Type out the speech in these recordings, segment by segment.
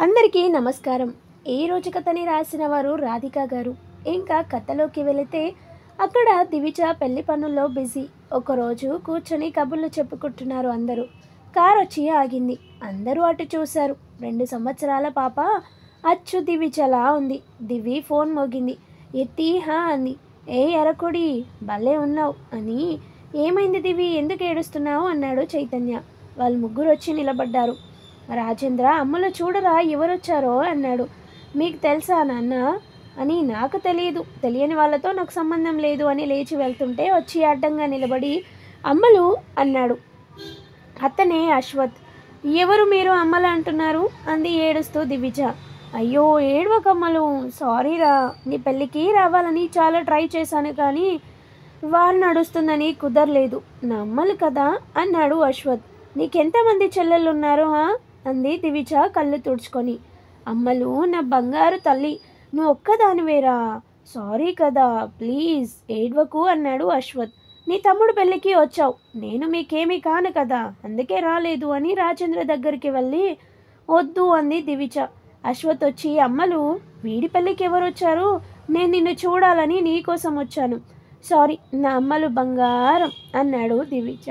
అందరికీ నమస్కారం ఈ రోజు కథని రాసిన వారు రాధిక గారు ఇంకా కథలోకి వెళితే అక్కడ దివిజ పెళ్లి పనుల్లో బిజీ ఒకరోజు కూర్చొని కబుర్లు చెప్పుకుంటున్నారు అందరూ కార్ వచ్చి ఆగింది అందరూ అటు చూశారు రెండు సంవత్సరాల పాప అచ్చు దివిజలా ఉంది దివి ఫోన్ మోగింది ఎత్తి హా అంది ఏ ఎరకుడి భలే ఉన్నావు అని ఏమైంది దివి ఎందుకు ఏడుస్తున్నావు అన్నాడు చైతన్య వాళ్ళు ముగ్గురు వచ్చి నిలబడ్డారు రాజేంద్ర అమ్మలో చూడరా ఎవరొచ్చారో అన్నాడు మీకు తెలుసా నాన్న అని నాకు తెలియదు తెలియని వాళ్ళతో నాకు సంబంధం లేదు అని లేచి వెళ్తుంటే వచ్చి అడ్డంగా నిలబడి అమ్మలు అన్నాడు అతనే అశ్వత్ ఎవరు మీరు అమ్మలు అంటున్నారు అంది ఏడుస్తూ దివిజ అయ్యో ఏడవకమ్మలు సారీరా నీ పెళ్ళికి రావాలని చాలా ట్రై చేశాను కానీ వారు నడుస్తుందని కుదరలేదు నా అమ్మలు కదా అన్నాడు అశ్వత్ నీకెంతమంది చెల్లెళ్ళు ఉన్నారు హా అంది దివిజ కళ్ళు తుడుచుకొని అమ్మలు నా బంగారు తల్లి నువ్వు ఒక్కదానివేరా సారీ కదా ప్లీజ్ ఏడ్వకు అన్నాడు అశ్వత్ నీ తమ్ముడు పెళ్ళికి వచ్చావు నేను మీకేమీ కాను కదా అందుకే రాలేదు అని రాజేంద్ర దగ్గరికి వెళ్ళి వద్దు అంది దివిజ అశ్వత్ వచ్చి అమ్మలు వీడి పెళ్ళికి ఎవరు వచ్చారు నేను నిన్ను చూడాలని నీ కోసం వచ్చాను సారీ నా అమ్మలు బంగారం అన్నాడు దివిజ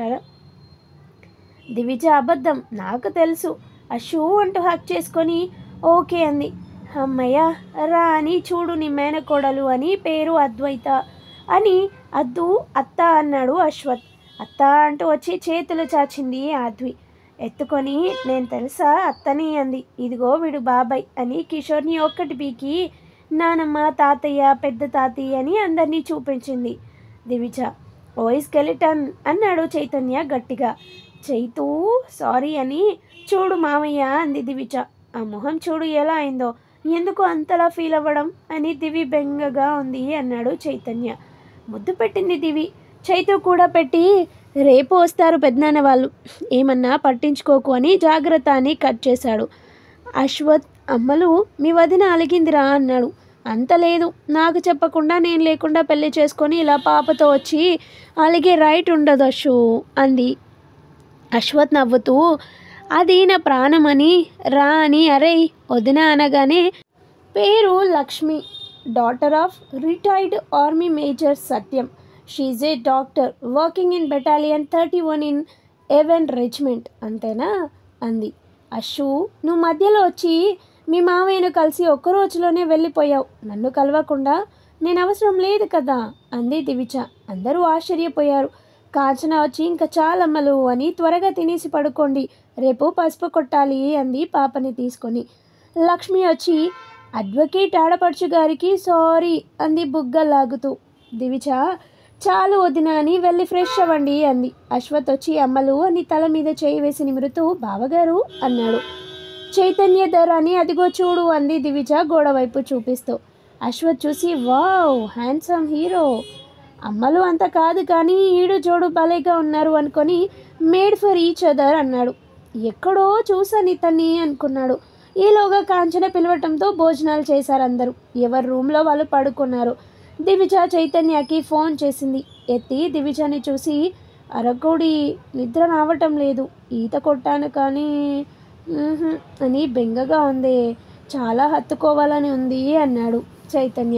దివిజ అబద్ధం నాకు తెలుసు అషూ అంటూ హక్ చేసుకొని ఓకే అంది అమ్మయ్య రా అని చూడు నీ మేనకోడలు అని పేరు అద్వైత అని అద్దు అత్త అన్నాడు అశ్వత్ అత్త అంటూ వచ్చి చేతులు చాచింది ఆద్వి ఎత్తుకొని నేను తెలుసా అత్తని అంది ఇదిగో వీడు బాబాయ్ అని కిషోర్ని ఒక్కటి పీకి నానమ్మ తాతయ్య పెద్ద తాతయ్య అని అందరినీ చూపించింది దివిజ ఓయ్ స్కెలిటన్ అన్నాడు చైతన్య గట్టిగా చైతూ సారీ అని చూడు మామయ్య అంది దివిజ ఆ మొహం చూడు ఎలా అయిందో ఎందుకు అంతలా ఫీల్ అవ్వడం అని దివి బెంగగా ఉంది అన్నాడు చైతన్య ముద్దు పెట్టింది దివి చైతు కూడా పెట్టి రేపు వస్తారు పెద్దనాన్న వాళ్ళు ఏమన్నా పట్టించుకోకు అని జాగ్రత్త అని కట్ చేశాడు అశ్వత్ అమ్మలు మీ వదిన అలిగిందిరా అన్నాడు అంత లేదు నాకు చెప్పకుండా నేను లేకుండా పెళ్లి చేసుకొని ఇలా పాపతో వచ్చి అలిగే రైట్ ఉండదు అశు అంది అశ్వత్ నవ్వుతూ అది నా ప్రాణమని రా అని అరే వదిన అనగానే పేరు Lakshmi daughter of retired army major Satyam she's a doctor working in battalion thirty one in even regiment అంతేనా అంది అషు నువ్వు మధ్యలో వచ్చి మీ మావయ్యను కలిసి ఒక్క రోజులోనే వెళ్ళిపోయావు నన్ను కలవకుండా నేను అవసరం లేదు కదా అంది దివిజ అందరూ ఆశ్చర్యపోయారు కాంచన వచ్చి ఇంకా చాలమ్మలు అని త్వరగా తినేసి పడుకోండి రేపు పసుపు కొట్టాలి అంది పాపని తీసుకొని లక్ష్మి వచ్చి అడ్వకేట్ ఆడపడుచు గారికి సారీ అంది బుగ్గ లాగుతూ దివిజ చాలు వదిన అని వెళ్ళి ఫ్రెష్ అవ్వండి అంది అశ్వత్ వచ్చి అమ్మలు అని తల మీద చేయి వేసి నిమురుతూ బావగారు అన్నాడు చైతన్య ధర అని అదిగో చూడు అంది దివిజ గోడ వైపు చూపిస్తూ అశ్వత్ చూసి వావ్ హ్యాండ్సమ్ హీరో అమ్మలు అంత కాదు కానీ ఈడు జోడు భలేగా ఉన్నారు అనుకొని మేడ్ ఫర్ ఈచ్ అదర్ అన్నాడు ఎక్కడో చూసాను ఇతన్ని అనుకున్నాడు ఈలోగా కాంచన పిలవటంతో భోజనాలు చేశారు అందరూ ఎవరి రూమ్లో వాళ్ళు పడుకున్నారు దివిజ చైతన్యకి ఫోన్ చేసింది ఎత్తి దివిజని చూసి అరకోడి నిద్ర రావటం లేదు ఈత కొట్టాను కానీ "ఉహుం" అని బెంగగా ఉంది చాలా హత్తుకోవాలని ఉంది అన్నాడు చైతన్య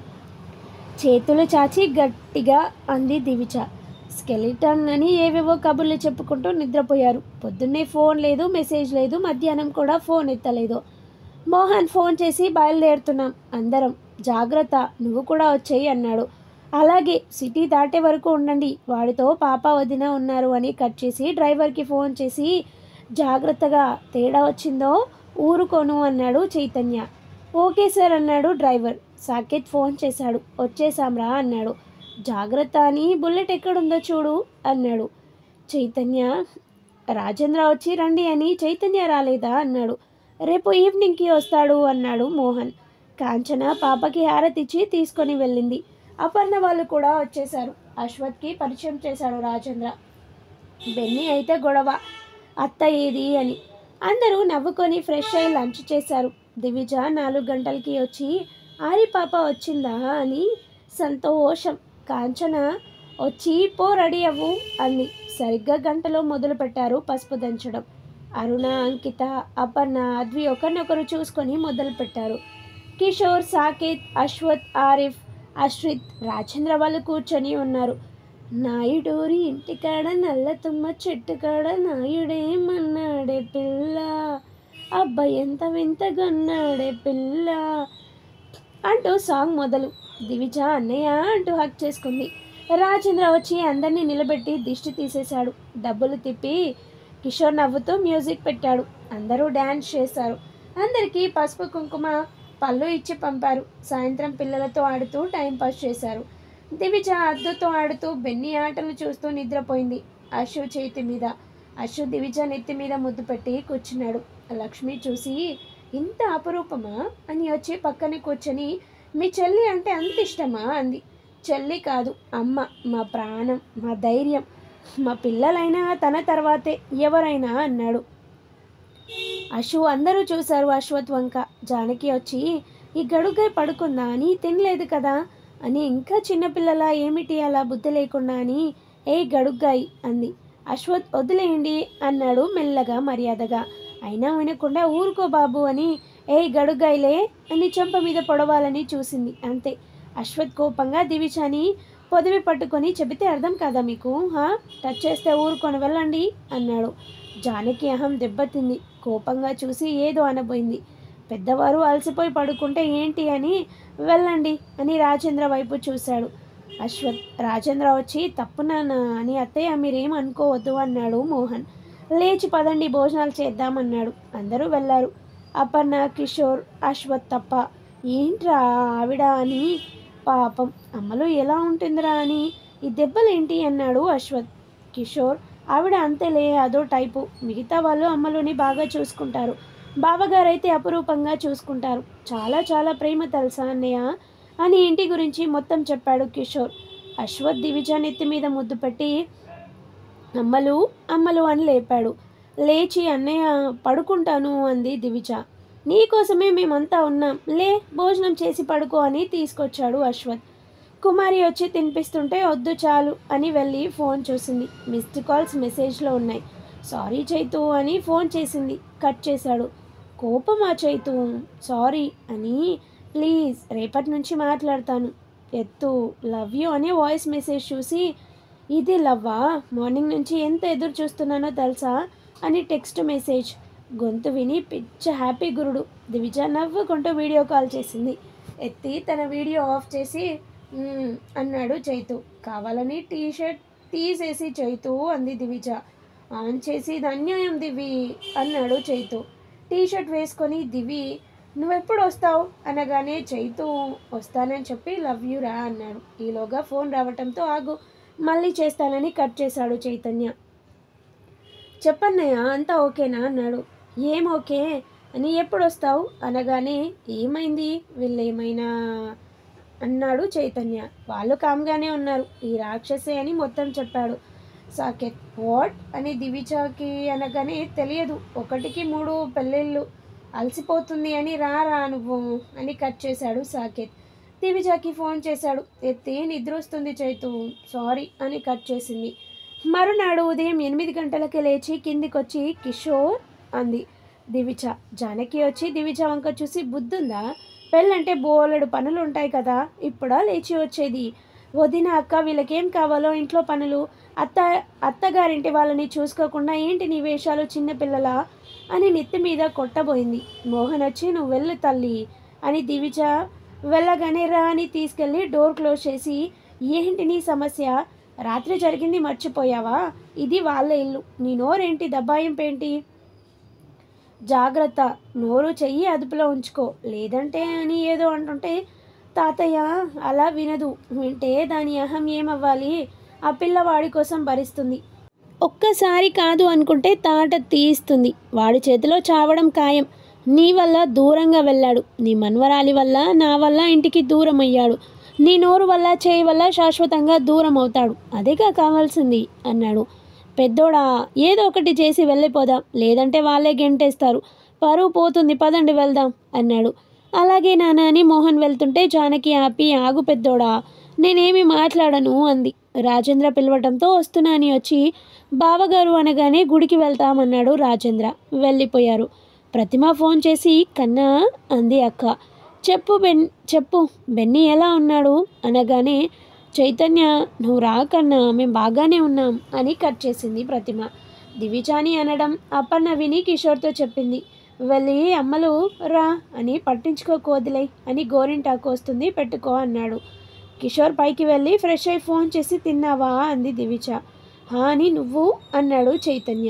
చేతులు చాచి గట్టిగా అంది దివిచ స్కెలిటన్ అని ఏవేవో కబుర్లు చెప్పుకుంటూ నిద్రపోయారు పొద్దున్నే ఫోన్ లేదు మెసేజ్ లేదు మధ్యాహ్నం కూడా ఫోన్ ఎత్తలేదు మోహన్ ఫోన్ చేసి బయలుదేరుతున్నాం అందరం జాగ్రత్త నువ్వు కూడా వచ్చేయి అన్నాడు అలాగే సిటీ దాటే వరకు ఉండండి వాడితో పాప వదిన ఉన్నారు అని కట్ చేసి డ్రైవర్కి ఫోన్ చేసి జాగ్రత్తగా తేడా వచ్చిందో ఊరుకోను అన్నాడు చైతన్య ఓకే సార్ అన్నాడు డ్రైవర్ సాకేత్ ఫోన్ చేశాడు వచ్చేసాంరా అన్నాడు జాగ్రత్త అని బుల్లెట్ ఎక్కడుందో చూడు అన్నాడు చైతన్య రాజేంద్ర వచ్చి రండి అని చైతన్య రాలేదా అన్నాడు రేపు ఈవినింగ్కి వస్తాడు అన్నాడు మోహన్ కాంచన పాపకి హారతిచ్చి తీసుకొని వెళ్ళింది అపర్ణ వాళ్ళు కూడా వచ్చేశారు అశ్వత్కి పరిచయం చేశాడు రాజేంద్ర బెన్నీ అయితే గొడవ అత్త ఏది అని అందరూ నవ్వుకొని ఫ్రెష్ అయి లంచ్ చేశారు దివిజ నాలుగు గంటలకి వచ్చి ఆరి పాప వచ్చిందా అని సంతోషం కాంచన వచ్చి పో రెడీ అవ్వు అంది సరిగ్గా గంటలో మొదలు పెట్టారు పసుపు దంచడం అరుణ అంకిత అపర్ణ అద్వి ఒకరినొకరు చూసుకొని మొదలుపెట్టారు కిషోర్ సాకేత్ అశ్వత్ ఆరిఫ్ అశ్రిత్ రాజేంద్ర వాళ్ళు కూర్చొని ఉన్నారు నాయుడూరి ఇంటికాడ నల్ల తుమ్మ చెట్టు కాడ నాయుడేమన్నాడే పిల్ల అబ్బాయి ఎంత వింతగన్నాడే పిల్ల అంటూ సాంగ్ మొదలు దివిజ అన్నయ్య అంటూ హక్ చేసుకుంది రాజేంద్ర వచ్చి అందరినీ నిలబెట్టి దిష్టి తీసేశాడు డబ్బులు తిప్పి కిషోర్ నవ్వుతూ మ్యూజిక్ పెట్టాడు అందరూ డ్యాన్స్ చేశారు అందరికీ పసుపు కుంకుమ పళ్ళు ఇచ్చి పంపారు సాయంత్రం పిల్లలతో ఆడుతూ టైం పాస్ చేశారు దివిజ అద్దుతో ఆడుతూ బెన్ని ఆటలు చూస్తూ నిద్రపోయింది అశు చేతి మీద అశు దివిజ నెత్తి మీద ముద్దు పెట్టి కూర్చున్నాడు లక్ష్మి చూసి ఇంత అపరూపమా అని వచ్చి పక్కనే కూర్చొని మీ చెల్లి అంటే అంత ఇష్టమా అంది చెల్లి కాదు అమ్మ మా ప్రాణం మా ధైర్యం మా పిల్లలైనా తన తర్వాతే ఎవరైనా అన్నాడు అశు అందరూ చూశారు అశ్వత్ వంక జానకి వచ్చి ఈ గడుగై పడుకుందా అని తినలేదు కదా అని ఇంకా చిన్నపిల్లల ఏమిటి అలా బుద్ధి లేకుండా అని ఏ గడుగ్గాయి అంది అశ్వత్ వదిలేయండి అన్నాడు మెల్లగా మర్యాదగా అయినా వినకుండా ఊరుకో బాబు అని ఏ గడుగ్గాయిలే అని చెంప మీద పొడవాలని చూసింది అంతే అశ్వత్ కోపంగా దివిచాని పొదివి పట్టుకొని చెబితే అర్థం కాదా మీకు హా టచ్ చేస్తే ఊరుకొని వెళ్ళండి అన్నాడు జానకి అహం దెబ్బతింది కోపంగా చూసి ఏదో అనబోయింది పెద్దవారు అలసిపోయి పడుకుంటే ఏంటి అని వెళ్ళండి అని రాజేంద్ర వైపు చూశాడు అశ్వత్ రాజేంద్ర వచ్చి తప్పు నాన్న అని అత్తయ్య మీరేం అనుకోవద్దు అన్నాడు మోహన్ లేచి పదండి భోజనాలు చేద్దామన్నాడు అందరూ వెళ్ళారు అపర్ణ కిషోర్ అశ్వత్ తప్ప ఏంట్రా ఆవిడ అని పాపం అమ్మలో ఎలా ఉంటుందిరా అని ఈ దెబ్బలేంటి అన్నాడు అశ్వత్ కిషోర్ ఆవిడ అంతేలే అదో టైపు మిగతా వాళ్ళు అమ్మలోని బాగా చూసుకుంటారు బావగారైతే అపురూపంగా చూసుకుంటారు చాలా చాలా ప్రేమ తెలుసా అన్నయ్య అని ఇంటి గురించి మొత్తం చెప్పాడు కిషోర్ అశ్వత్ దివిజ నెత్తి మీద ముద్దు పెట్టి అమ్మలు అమ్మలు అని లేపాడు లేచి అన్నయ్య పడుకుంటాను అంది దివిజ నీకోసమే మేమంతా ఉన్నాం లే భోజనం చేసి పడుకో అని తీసుకొచ్చాడు అశ్వత్ కుమారి వచ్చి తినిపిస్తుంటే వద్దు చాలు అని వెళ్ళి ఫోన్ చూసింది మిస్డ్ కాల్స్ మెసేజ్లో ఉన్నాయి సారీ చైతు అని ఫోన్ చేసింది కట్ చేశాడు కోపమా చైతు సారీ అని ప్లీజ్ రేపటి నుంచి మాట్లాడతాను ఎత్తు లవ్ యూ అనే వాయిస్ మెసేజ్ చూసి ఇది లవ్వా మార్నింగ్ నుంచి ఎంత ఎదురు చూస్తున్నానో తెలుసా అని టెక్స్ట్ మెసేజ్ గొంతు విని పిచ్చ హ్యాపీ గురుడు దివిజ నవ్వుకుంటూ వీడియో కాల్ చేసింది ఎత్తి తన వీడియో ఆఫ్ చేసి "మ్మ్" అన్నాడు చైతు కావాలని టీ షర్ట్ తీసేసి చైతు అంది దివిజ ఆన్ చేసి "ఇది అన్యాయం దివి అన్నాడు చైతు టీ షర్ట్ వేసుకొని దివి నువ్వెప్పుడు వస్తావు అనగానే చైతు వస్తానని చెప్పి లవ్ యూ రా అన్నాడు ఈలోగా ఫోన్ రావటంతో ఆగు మళ్ళీ చేస్తానని కట్ చేశాడు చైతన్య చెప్పన్నయ్య అంతా ఓకేనా అన్నాడు ఏం ఓకే అని ఎప్పుడు వస్తావు అనగానే ఏమైంది వీళ్ళు ఏమైనా అన్నాడు చైతన్య వాళ్ళు కామ్గానే ఉన్నారు ఈ రాక్షసే అని మొత్తం చెప్పాడు సాకెట్ వాట్ అని దివిజాకి అనగానే తెలియదు ఒకటికి మూడు పెళ్ళిళ్ళు అలసిపోతుంది అని రా రా నువ్వు అని కట్ చేశాడు సాకేత్ దివిజాకి ఫోన్ చేశాడు ఎత్తి నిద్ర వస్తుంది చైతు సారీ అని కట్ చేసింది మరునాడు ఉదయం ఎనిమిది గంటలకి లేచి కిందికొచ్చి కిషోర్ అంది దివిజ జానకి వచ్చి దివిజ వంక చూసి బుద్ధుందా పెళ్ళంటే బోలెడు పనులు ఉంటాయి కదా ఇప్పుడా లేచి వచ్చేది వదిన అక్క వీళ్ళకేం కావాలో ఇంట్లో పనులు అత్త అత్తగారింటి వాళ్ళని చూసుకోకుండా ఏంటి నీ వేషాలు చిన్నపిల్లలా అని నెత్తి మీద కొట్టబోయింది మోహన్ వచ్చి నువ్వు వెళ్ళు తల్లి అని దివిజ వెళ్ళగానే రా అని తీసుకెళ్ళి డోర్ క్లోజ్ చేసి ఏంటి నీ సమస్య రాత్రి జరిగింది మర్చిపోయావా ఇది వాళ్ళ ఇల్లు నీ నోరేంటి దబ్బాయింపేంటి జాగ్రత్త నోరు చెయ్యి అదుపులో ఉంచుకో లేదంటే అని ఏదో అంటుంటే తాతయ్య అలా వినదు వింటే దాని అహం ఏమవ్వాలి ఆ పిల్లవాడి కోసం భరిస్తుంది ఒక్కసారి కాదు అనుకుంటే తాట తీయిస్తుంది వాడి చేతిలో చావడం ఖాయం నీ వల్ల దూరంగా వెళ్ళాడు నీ మన్వరాలి వల్ల నా వల్ల ఇంటికి దూరం అయ్యాడు నీ నోరు వల్ల చేయి వల్ల శాశ్వతంగా దూరం అవుతాడు అదేగా కావాల్సింది అన్నాడు పెద్దోడా ఏదో ఒకటి చేసి వెళ్ళిపోదాం లేదంటే వాళ్ళే గెంటేస్తారు పరువు పోతుంది పదండి వెళ్దాం అన్నాడు అలాగే నాన్న అని మోహన్ వెళ్తుంటే జానకి ఆపి ఆగు పెద్దోడా నేనేమి మాట్లాడను అంది రాజేంద్ర పిలవటంతో వస్తున్నా అని వచ్చి బావగారు అనగానే గుడికి వెళ్తామన్నాడు రాజేంద్ర వెళ్ళిపోయారు ప్రతిమ ఫోన్ చేసి కన్నా అంది అక్క చెప్పు బెన్ చెప్పు బెన్నీ ఎలా ఉన్నాడు అనగానే చైతన్య నువ్వు రాకన్నా మేము బాగానే ఉన్నాం అని కట్ చేసింది ప్రతిమ దివిజాని అనడం అప్పన్న విని కిషోర్తో చెప్పింది వెళ్ళి అమ్మలు రా అని పట్టించుకోకు వదిలే అని గోరింటాకు వస్తుంది పెట్టుకో అన్నాడు కిషోర్ పైకి వెళ్ళి ఫ్రెష్ అయి ఫోన్ చేసి తిన్నావా అంది దివిజ "హా" అని నువ్వు అన్నాడు చైతన్య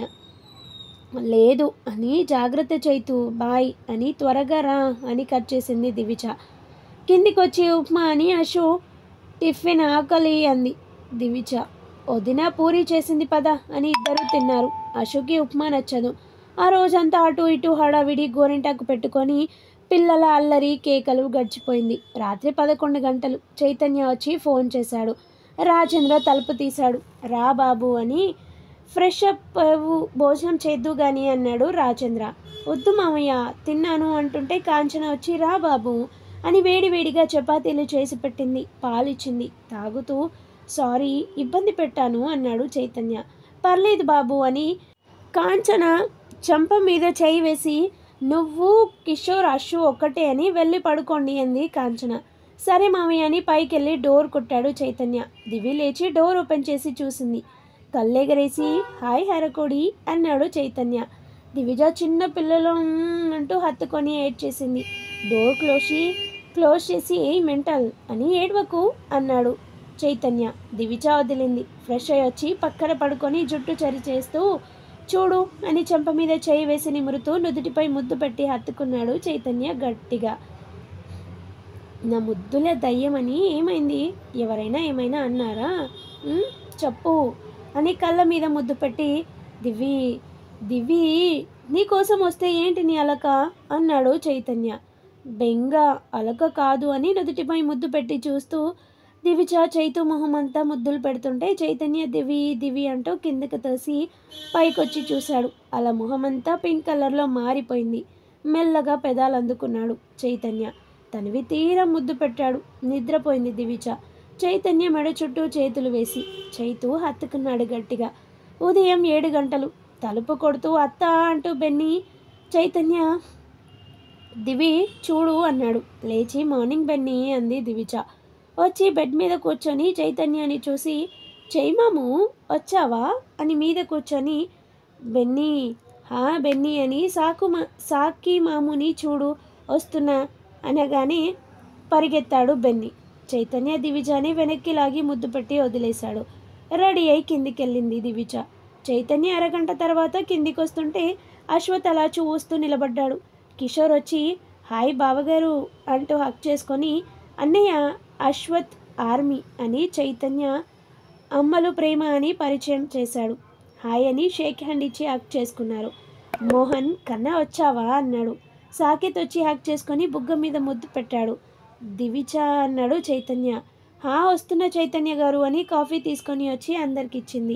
లేదు అని జాగ్రత్త చైతు బాయ్ అని త్వరగా రా అని కట్ చేసింది దివిజ కిందికొచ్చి ఉప్మా అని అశు టిఫిన్ ఆకలి అంది దివిజ వదిన పూరి చేసింది పద అని ఇద్దరు తిన్నారు అశుకి ఉప్మా నచ్చదు ఆ రోజంతా అటు ఇటు హడావిడి గోరింటాకు పెట్టుకొని పిల్లల అల్లరి కేకలు గడిచిపోయింది రాత్రి పదకొండు గంటలు చైతన్య వచ్చి ఫోన్ చేశాడు రాజేంద్ర తలుపు తీశాడు రా బాబు అని ఫ్రెష్ అప్ అవ్వు, భోజనం చేద్దు గాని అన్నాడు రాజేంద్ర వద్దు మామయ్య తిన్నాను అంటుంటే కాంచన వచ్చి రా బాబు అని వేడివేడిగా చపాతీలు చేసి పెట్టింది పాలిచ్చింది తాగుతూ సారీ ఇబ్బంది పెట్టాను అన్నాడు చైతన్య పర్లేదు బాబు అని కాంచన చంప మీద చేయి వేసి నువ్వు కిషోర్ అశు ఒక్కటే అని వెళ్ళి పడుకోండి అంది కాంచన సరే మామయ్య అని పైకి వెళ్ళి డోర్ కొట్టాడు చైతన్య దివి లేచి డోర్ ఓపెన్ చేసి చూసింది కళ్ళెగరేసి హాయ్ హరకోడి అన్నాడు చైతన్య దివిజ చిన్న పిల్లలు "మ్మ్" అంటూ హత్తుకొని ఏడ్చేసింది డోర్ క్లోజ్ క్లోజ్ చేసి ఏ మెంటల్ అని ఏడ్వకు అన్నాడు చైతన్య దివిజ వదిలింది ఫ్రెష్ అయ్యి వచ్చి పక్కన పడుకొని జుట్టు చరి చేస్తూ చూడు అని చెంప మీద చేయి వేసి నిమురుతూ నుదుటిపై ముద్దు పెట్టి హత్తుకున్నాడు చైతన్య గట్టిగా నా ముద్దుల దయ్యమని ఏమైంది ఎవరైనా ఏమైనా అన్నారా "ఉమ్, చెప్పు అని కళ్ళ మీద ముద్దు పెట్టి దివి దివి నీకోసం వస్తే ఏంటి నీ అలక అన్నాడు చైతన్య బెంగ అలక కాదు అని నుదుటిపై ముద్దు పెట్టి చూస్తూ దివిచ చైతు మొహం అంతా ముద్దులు పెడుతుంటే చైతన్య దివి దివి అంటూ కిందకి తోసి పైకొచ్చి చూశాడు అలా మొహమంతా పింక్ కలర్లో మారిపోయింది మెల్లగా పెదాలు అందుకున్నాడు చైతన్య తనవి తీరా ముద్దు పెట్టాడు నిద్రపోయింది దివిచ చైతన్య మెడ చుట్టూ చేతులు వేసి చైతు హత్తుకున్నాడు గట్టిగా ఉదయం ఏడు గంటలు తలుపు కొడుతూ అత్త అంటూ బెన్ని చైతన్య దివి చూడు అన్నాడు లేచి మార్నింగ్ బెన్ని అంది దివిచ వచ్చి బెడ్ మీద కూర్చొని చైతన్యాన్ని చూసి చైమాము వచ్చావా అని మీద కూర్చొని బెన్నీ హా బెన్నీ అని సాకు మా సాకి మాముని చూడు వస్తున్నా అనగానే పరిగెత్తాడు బెన్ని చైతన్య దివిజాని వెనక్కి లాగి ముద్దు పెట్టి వదిలేశాడు రెడీ అయి కిందికెళ్ళింది దివిజ చైతన్య అరగంట తర్వాత కిందికి వస్తుంటే అశ్వత్ అలా చూస్తూ నిలబడ్డాడు కిషోర్ వచ్చి హాయ్ బావగారు అంటూ హక్ చేసుకొని అన్నయ్య అశ్వత్ ఆర్మీ అని చైతన్య అమ్మలు ప్రేమ అని పరిచయం చేశాడు హాయ్ అని షేక్ హ్యాండ్ ఇచ్చి హక్ చేసుకున్నారు మోహన్ కన్నా వచ్చావా అన్నాడు సాకేత్ వచ్చి హక్ చేసుకొని బుగ్గ మీద ముద్దు పెట్టాడు దివిచ అన్నాడు చైతన్య హా వస్తున్న చైతన్య గారు అని కాఫీ తీసుకొని వచ్చి అందరికి ఇచ్చింది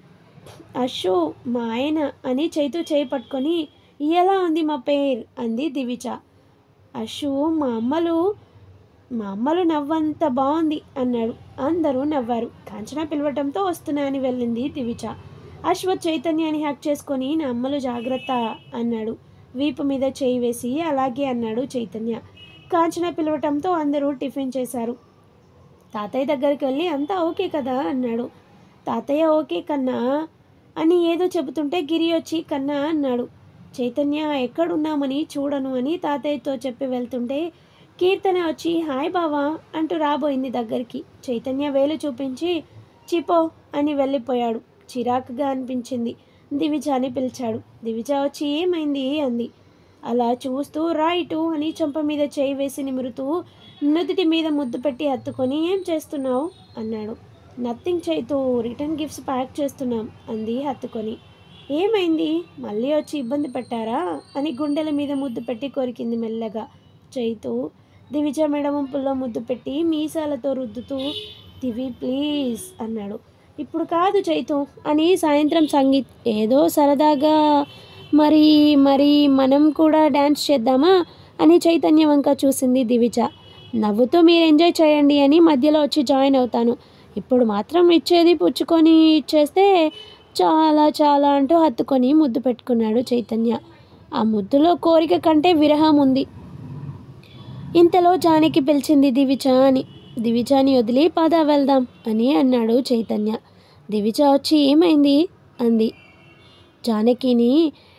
అశు మా ఆయన అని చైతు చేయి పట్టుకొని ఎలా ఉంది మా పేర్ అంది దివిచ అశు మా అమ్మలు మా అమ్మలు నవ్వంత బాగుంది అన్నాడు అందరూ నవ్వారు కాంచన పిలవటంతో వస్తున్నా అని వెళ్ళింది దివిచ అశ్వత్ చైతన్యాన్ని హ్యాక్ చేసుకొని నా అమ్మలు జాగ్రత్త అన్నాడు వీపు మీద చేయి వేసి అలాగే అన్నాడు చైతన్య కాంచన పిలవటంతో అందరూ టిఫిన్ చేశారు తాతయ్య దగ్గరికి వెళ్ళి అంతా ఓకే కదా అన్నాడు తాతయ్య ఓకే కన్నా అని ఏదో చెబుతుంటే గిరి వచ్చి కన్నా అన్నాడు చైతన్య ఎక్కడున్నామని చూడను అని తాతయ్యతో చెప్పి వెళ్తుంటే కీర్తన వచ్చి హాయ్ బావా అంటూ రాబోయింది దగ్గరికి చైతన్య వేలు చూపించి చిపో అని వెళ్ళిపోయాడు చిరాకుగా అనిపించింది దివిజ అని పిలిచాడు దివిజ వచ్చి ఏమైంది అంది అలా చూస్తూ రైటు అని చెంప మీద చేయి వేసి నిమురుతూ నుదుటి మీద ముద్దు పెట్టి హత్తుకొని ఏం చేస్తున్నావు అన్నాడు nothing Chaitu return gifts pack చేస్తున్నాం అంది హత్తుకొని ఏమైంది మళ్ళీ వచ్చి ఇబ్బంది పెట్టారా అని గుండెల మీద ముద్దు పెట్టి కొరికింది మెల్లగా చైతు దివిజ మెడవంపుల్లో ముద్దు పెట్టి మీసాలతో రుద్దుతూ దివి ప్లీజ్ అన్నాడు ఇప్పుడు కాదు చైతు అని సాయంత్రం సంగీత్ ఏదో సరదాగా మరి మరి మనం కూడా డ్యాన్స్ చేద్దామా అని చైతన్య వంక చూసింది దివిజ నవ్వుతూ మీరు ఎంజాయ్ చేయండి అని మధ్యలో వచ్చి జాయిన్ అవుతాను ఇప్పుడు మాత్రం ఇచ్చేది పుచ్చుకొని ఇచ్చేస్తే చాలా చాలా అంటూ హత్తుకొని ముద్దు పెట్టుకున్నాడు చైతన్య ఆ ముద్దులో కోరిక కంటే విరహం ఉంది ఇంతలో జానకి పిలిచింది దివిచ అని దివిజాని వదిలి పద వెళ్దాం అని అన్నాడు చైతన్య దివిజ వచ్చి ఏమైంది అంది జానకిని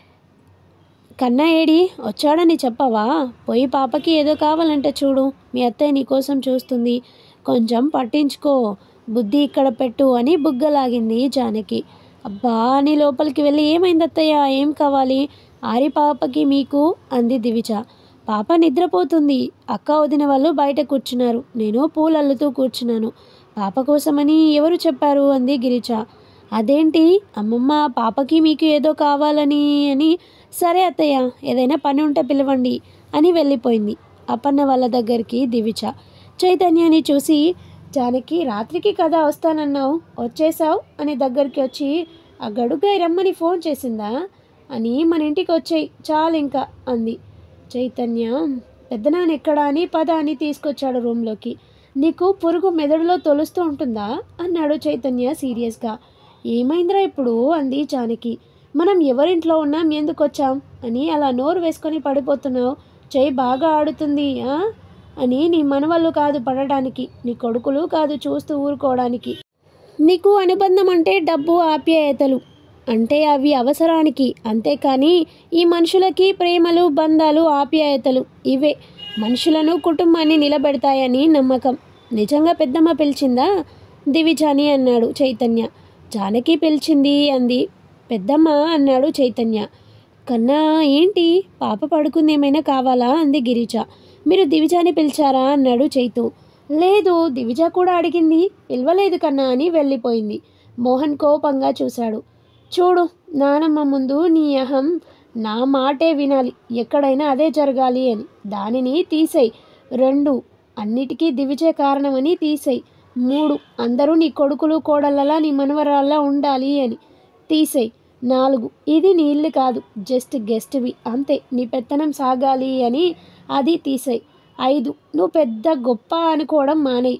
కన్నా ఏడి వచ్చాడని చెప్పవా పోయి పాపకి ఏదో కావాలంటే చూడు మీ అత్తయ్య నీకోసం చూస్తుంది కొంచెం పట్టించుకో బుద్ధి ఇక్కడ పెట్టు అని బుగ్గలాగింది జానకి అబ్బా అని లోపలికి వెళ్ళి ఏమైంది అత్తయ్య ఏం కావాలి ఆరి పాపకి మీకు అంది దివిజ పాప నిద్రపోతుంది అక్క వదిన వాళ్ళు బయట కూర్చున్నారు నేను పూలు అల్లుతూ కూర్చున్నాను పాప కోసమని ఎవరు చెప్పారు అంది గిరిజ అదేంటి అమ్మమ్మ పాపకి మీకు ఏదో కావాలని అని సరే అత్తయ్య ఏదైనా పని ఉంటే పిలవండి అని వెళ్ళిపోయింది అప్పన్న వాళ్ళ దగ్గరికి దివిచ చైతన్యాన్ని చూసి జానకి రాత్రికి కదా వస్తానన్నావు వచ్చేసావు అని దగ్గరికి వచ్చి ఆ గడుగ్గాయి రమ్మని ఫోన్ చేసిందా అని మన ఇంటికి వచ్చాయి చాలు ఇంకా అంది చైతన్య పెద్దనాన్న ఎక్కడా అని పద అని తీసుకొచ్చాడు రూమ్లోకి నీకు పురుగు మెదడులో తొలుస్తూ ఉంటుందా అన్నాడు చైతన్య సీరియస్గా ఏమైందిరా ఇప్పుడు అంది జానకి మనం ఎవరింట్లో ఉన్నాం ఎందుకు వచ్చాం అని అలా నోరు వేసుకొని పడిపోతున్నావు చెయ్యి బాగా ఆడుతుంది ఆ అని నీ మనవళ్ళు కాదు పడడానికి నీ కొడుకులు కాదు చూస్తూ ఊరుకోవడానికి నీకు అనుబంధం అంటే డబ్బు ఆప్యాయతలు అంటే అవి అవసరానికి అంతేకాని ఈ మనుషులకి ప్రేమలు బంధాలు ఆప్యాయతలు ఇవే మనుషులను కుటుంబాన్ని నిలబెడతాయని నమ్మకం నిజంగా పెద్దమ్మ పిలిచిందా దివిజాని అన్నాడు చైతన్య జానకి పిలిచింది అంది పెద్దమ్మ అన్నాడు చైతన్య కన్నా ఏంటి పాప పడుకుంది ఏమైనా కావాలా అంది గిరిజ మీరు దివిజాని పిలిచారా అన్నాడు చైతు లేదు దివిజ కూడా అడిగింది పిలవలేదు కన్నా అని వెళ్ళిపోయింది మోహన్ కోపంగా చూశాడు చూడు నానమ్మ ముందు నీ అహం నా మాటే వినాలి ఎక్కడైనా అదే జరగాలి అని దానిని తీసేయి రెండు అన్నిటికీ దివిజే కారణమని తీసేయి మూడు అందరూ నీ కొడుకులు కోడళ్ళలా నీ మనవరాల్లా ఉండాలి అని తీసేయి నాలుగు ఇది నీ ఇల్లు కాదు జస్ట్ గెస్ట్వి అంతే నీ పెత్తనం సాగాలి అని అది తీసేయి ఐదు నువ్వు పెద్ద గొప్ప అనుకోవడం మానేయి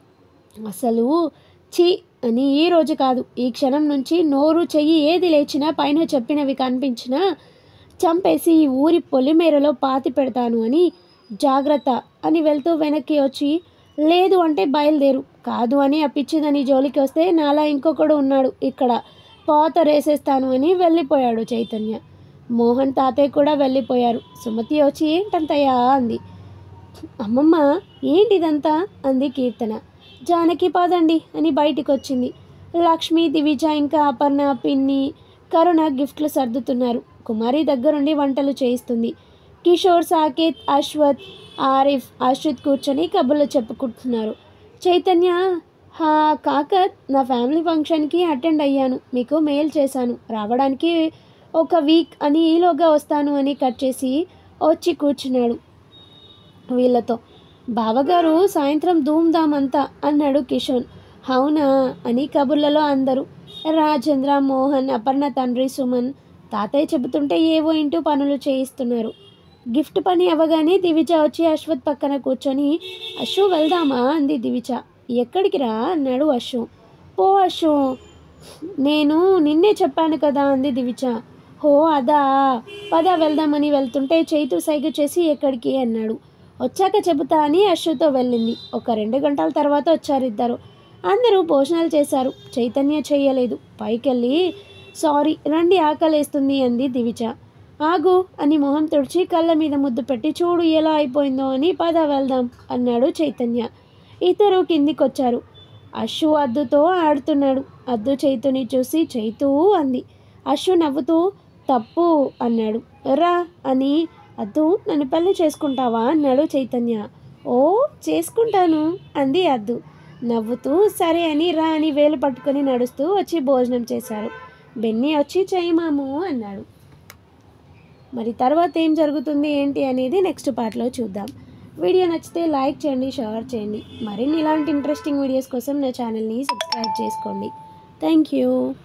అసలు చి అని ఈ రోజు కాదు ఈ క్షణం నుంచి నోరు చెయ్యి ఏది లేచినా పైన చెప్పినవి కనిపించినా చంపేసి ఈ ఊరి పొలిమేరలో పాతి పెడతాను అని జాగ్రత్త అని వెళ్తూ వెనక్కి వచ్చి లేదు అంటే బయలుదేరు కాదు అని ఆ పిచ్చిదని జోలికి వస్తే నాలా ఇంకొకడు ఉన్నాడు ఇక్కడ పోత రేసేస్తాను అని వెళ్ళిపోయాడు చైతన్య మోహన్ తాతయ్య కూడా వెళ్ళిపోయారు సుమతి వచ్చి ఏంటంతయ్యా అంది అమ్మమ్మ ఏంటిదంతా అంది కీర్తన జానకి పదండి అని బయటికి వచ్చింది లక్ష్మి దివిజ ఇంకా అపర్ణ పిన్ని కరుణ గిఫ్ట్లు సర్దుతున్నారు కుమారి దగ్గరుండి వంటలు చేయిస్తుంది కిషోర్ సాకేత్ అశ్వత్ ఆరిఫ్ ఆశ్రిత్ కూర్చొని కబుర్లు చెప్పుకుంటున్నారు చైతన్య హా కాకర్ నా ఫ్యామిలీ ఫంక్షన్కి అటెండ్ అయ్యాను మీకు మెయిల్ చేశాను రావడానికి ఒక వీక్ అని ఈలోగా వస్తాను అని కట్ చేసి వచ్చి కూర్చున్నాడు వీళ్ళతో బావగారు సాయంత్రం ధూమ్ధామ్ అంతా అన్నాడు కిషోర్ అవునా అని కబుర్లలో అందరూ రాజేంద్ర మోహన్ అపర్ణ తండ్రి సుమన్ తాతయ్య చెబుతుంటే ఏవో ఇంటూ పనులు చేయిస్తున్నారు గిఫ్ట్ పని అవ్వగానే దివిజ వచ్చి అశ్వత్ పక్కన కూర్చొని అశు వెళ్దామా అంది దివిజ ఎక్కడికి రా అన్నాడు అశు పో అశు నేను నిన్నే చెప్పాను కదా అంది దివిజ హో అదా పద వెళ్దామని వెళ్తుంటే చైతు సైగ చేసి ఎక్కడికి అన్నాడు వచ్చాక చెబుతా అని అశుతో వెళ్ళింది ఒక రెండు గంటల తర్వాత వచ్చారు ఇద్దరు అందరూ భోజనాలు చేశారు చైతన్య చెయ్యలేదు పైకెళ్ళి సారీ రండి ఆకలేస్తుంది అంది దివిజ ఆగు అని మొహం తుడిచి కళ్ళ మీద ముద్దు పెట్టి చూడు ఎలా అయిపోయిందో అని పద వెళ్దాం అన్నాడు చైతన్య ఇద్దరు కిందికొచ్చారు అశు అద్దుతో ఆడుతున్నాడు అద్దు చైతుని చూసి చైతు అంది అశు నవ్వుతూ తప్పు అన్నాడు రా అని అద్దు నన్ను పెళ్లి చేసుకుంటావా అన్నాడు చైతన్య ఓ చేసుకుంటాను అంది అద్దు నవ్వుతూ సరే అని రా అని వేలు పట్టుకొని నడుస్తూ వచ్చి భోజనం చేశారు బెన్నీ వచ్చి చేయమాము అన్నాడు మరి తర్వాత ఏం జరుగుతుంది ఏంటి అనేది నెక్స్ట్ పార్ట్లో చూద్దాం వీడియో నచ్చితే లైక్ చేయండి షేర్ చేయండి మరిన్ని ఇలాంటి ఇంట్రెస్టింగ్ వీడియోస్ కోసం నా ఛానల్ని సబ్స్క్రైబ్ చేసుకోండి థ్యాంక్ యూ